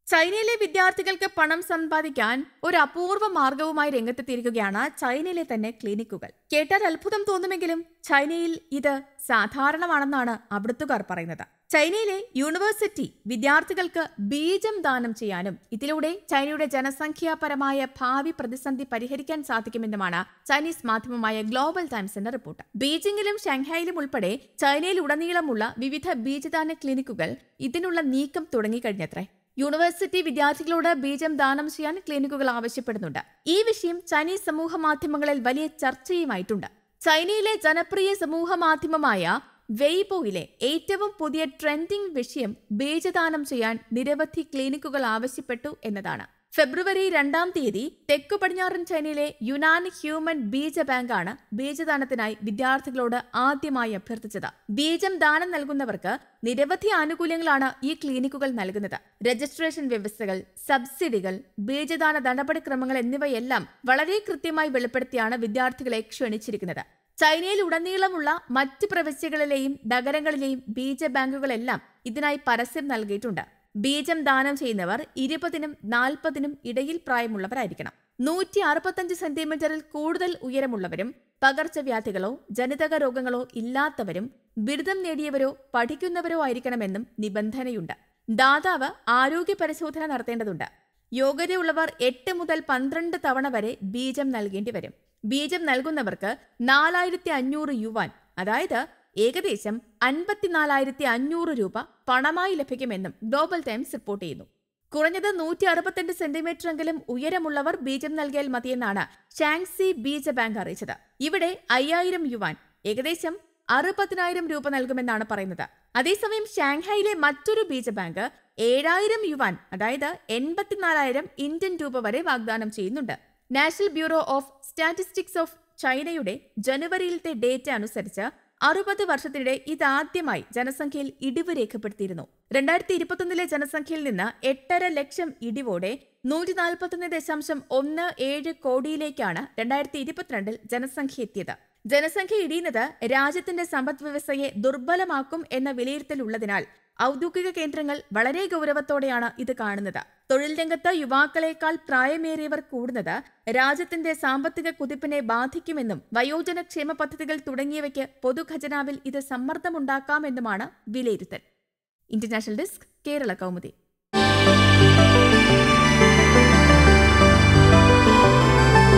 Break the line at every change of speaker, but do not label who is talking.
ചൈനയിലെ വിദ്യാർത്ഥികൾക്ക് പണം സമ്പാദിക്കാൻ ഒരു അപൂർവ മാർഗവുമായി രംഗത്തെത്തിയിരിക്കുകയാണ് ചൈനയിലെ തന്നെ ക്ലിനിക്കുകൾ കേട്ടാൽ അത്ഭുതം തോന്നുമെങ്കിലും ചൈനയിൽ ഇത് സാധാരണമാണെന്നാണ് അവിടുത്തുകാർ പറയുന്നത് ചൈനയിലെ യൂണിവേഴ്സിറ്റി വിദ്യാർത്ഥികൾക്ക് ബീജം ദാനം ചെയ്യാനും ഇതിലൂടെ ചൈനയുടെ ജനസംഖ്യാപരമായ ഭാവി പ്രതിസന്ധി പരിഹരിക്കാൻ സാധിക്കുമെന്നുമാണ് ചൈനീസ് മാധ്യമമായ ഗ്ലോബൽ ടൈംസിന്റെ റിപ്പോർട്ട് ബീജിംഗിലും ഷാങ്ഹായിലും ഉൾപ്പെടെ ചൈനയിലുടനീളമുള്ള വിവിധ ബീജദാന ക്ലിനിക്കുകൾ ഇതിനുള്ള നീക്കം തുടങ്ങിക്കഴിഞ്ഞത്രേ യൂണിവേഴ്സിറ്റി വിദ്യാർത്ഥികളോട് ബീജം ദാനം ചെയ്യാൻ ക്ലിനിക്കുകൾ ആവശ്യപ്പെടുന്നുണ്ട് ഈ വിഷയം ചൈനീസ് സമൂഹ മാധ്യമങ്ങളിൽ വലിയ ചർച്ചയുമായിട്ടുണ്ട് ചൈനയിലെ ജനപ്രിയ സമൂഹ മാധ്യമമായ വെയ്ബോയിലെ ഏറ്റവും പുതിയ ട്രെൻഡിംഗ് വിഷയം ബീജദാനം ചെയ്യാൻ നിരവധി ക്ലിനിക്കുകൾ ആവശ്യപ്പെട്ടു എന്നതാണ് ഫെബ്രുവരി രണ്ടാം തീയതി തെക്കു പടിഞ്ഞാറൻ ചൈനയിലെ യുനാൻ ഹ്യൂമൻ ബീജ ബാങ്കാണ് ബീജദാനത്തിനായി വിദ്യാർത്ഥികളോട് ആദ്യമായി അഭ്യർത്ഥിച്ചത് ബീജം ദാനം നൽകുന്നവർക്ക് നിരവധി ആനുകൂല്യങ്ങളാണ് ഈ ക്ലിനിക്കുകൾ നൽകുന്നത് രജിസ്ട്രേഷൻ വ്യവസ്ഥകൾ സബ്സിഡികൾ ബീജദാന നടപടിക്രമങ്ങൾ എന്നിവയെല്ലാം വളരെ കൃത്യമായി വെളിപ്പെടുത്തിയാണ് വിദ്യാർത്ഥികളെ ക്ഷണിച്ചിരിക്കുന്നത് ചൈനയിൽ ഉടനീളമുള്ള മറ്റ് പ്രവിശ്യകളിലെയും നഗരങ്ങളിലെയും ബീജ ബാങ്കുകളെല്ലാം ഇതിനായി പരസ്യം നൽകിയിട്ടുണ്ട് ബീജം ദാനം ചെയ്യുന്നവർ ഇരുപതിനും നാൽപ്പതിനും ഇടയിൽ പ്രായമുള്ളവരായിരിക്കണം നൂറ്റി അറുപത്തഞ്ച് സെന്റിമീറ്ററിൽ കൂടുതൽ ഉയരമുള്ളവരും പകർച്ചവ്യാധികളോ ജനിതക രോഗങ്ങളോ ഇല്ലാത്തവരും ബിരുദം നേടിയവരോ പഠിക്കുന്നവരോ ആയിരിക്കണമെന്നും നിബന്ധനയുണ്ട് ദാതാവ് ആരോഗ്യ പരിശോധന നടത്തേണ്ടതുണ്ട് യോഗ്യതയുള്ളവർ എട്ട് മുതൽ പന്ത്രണ്ട് തവണ വരെ ബീജം നൽകേണ്ടി വരും ബീജം നൽകുന്നവർക്ക് നാലായിരത്തി അഞ്ഞൂറ് യുവാൻ അതായത് ഏകദേശം അൻപത്തിനാലായിരത്തി അഞ്ഞൂറ് രൂപ പണമായി ലഭിക്കുമെന്നും ഗ്ലോബൽ ടൈംസ് റിപ്പോർട്ട് ചെയ്യുന്നു കുറഞ്ഞത് നൂറ്റി അറുപത്തിരണ്ട് സെന്റിമീറ്റർ എങ്കിലും ഉയരമുള്ളവർ ബീജം നൽകിയാൽ മതിയെന്നാണ് ഷാങ്സി ബീജ ബാങ്ക് അറിയിച്ചത് ഇവിടെ അയ്യായിരം യുവാൻ ഏകദേശം അറുപതിനായിരം രൂപ നൽകുമെന്നാണ് പറയുന്നത് അതേസമയം ഷാങ്ഹായിലെ മറ്റൊരു ബീജ ബാങ്ക് ഏഴായിരം യുവാൻ അതായത് എൺപത്തിനാലായിരം ഇന്ത്യൻ രൂപ വരെ വാഗ്ദാനം ചെയ്യുന്നുണ്ട് national bureau of statistics of ചൈനയുടെ ജനുവരിയിലത്തെ ഡേറ്റ അനുസരിച്ച് അറുപത് വർഷത്തിനിടെ ഇതാദ്യമായി ജനസംഖ്യയിൽ ഇടിവ് രേഖപ്പെടുത്തിയിരുന്നു രണ്ടായിരത്തി ഇരുപത്തൊന്നിലെ ജനസംഖ്യയിൽ നിന്ന് എട്ടര ലക്ഷം ഇടിവോടെ നൂറ്റി നാൽപ്പത്തൊന്ന് ദശാംശം ഒന്ന് ഏഴ് കോടിയിലേക്കാണ് രണ്ടായിരത്തി ഇരുപത്തിരണ്ടിൽ ജനസംഖ്യ എത്തിയത് ജനസംഖ്യ ഇടിയുന്നത് രാജ്യത്തിന്റെ സമ്പദ് വ്യവസ്ഥയെ ദുർബലമാക്കും എന്ന വിലയിരുത്തലുള്ളതിനാൽ ഔദ്യോഗിക കേന്ദ്രങ്ങൾ വളരെ ഗൗരവത്തോടെയാണ് ഇത് കാണുന്നത് തൊഴിൽ രംഗത്ത് യുവാക്കളെക്കാൾ പ്രായമേറിയവർ കൂടുന്നത് രാജ്യത്തിന്റെ സാമ്പത്തിക കുതിപ്പിനെ ബാധിക്കുമെന്നും വയോജന ക്ഷേമ പദ്ധതികൾ തുടങ്ങിയവയ്ക്ക് പൊതുഖജനാവിൽ ഇത് സമ്മർദ്ദമുണ്ടാക്കാമെന്നുമാണ് വിലയിരുത്തൽ ഇന്റർനാഷണൽ ഡെസ്ക് കേരള കൗമുദി